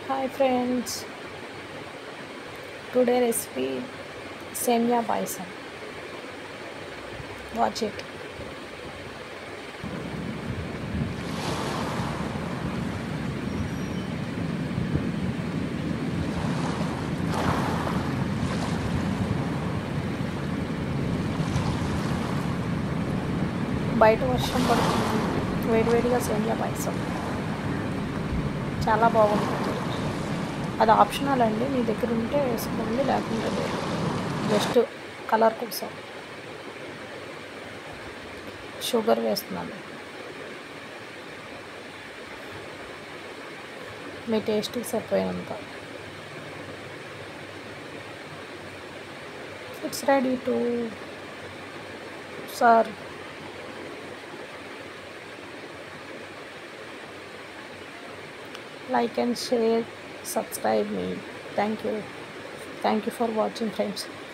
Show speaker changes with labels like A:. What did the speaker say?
A: hi friends today recipe సేమియా పాయసం watch it బయట వర్షం పడుతుంది వేడివేడిగా సేమియా పాయసం చాలా బాగుంటుంది అది ఆప్షనల్ అండి మీ దగ్గర ఉంటే వేసుకోండి లేకుంటే లేదు జస్ట్ కలర్ కోసం షుగర్ వేస్తున్నాను మీ టేస్ట్కి సరిపోయినంత it's ready to serve like and share subscribe me thank you thank you for watching friends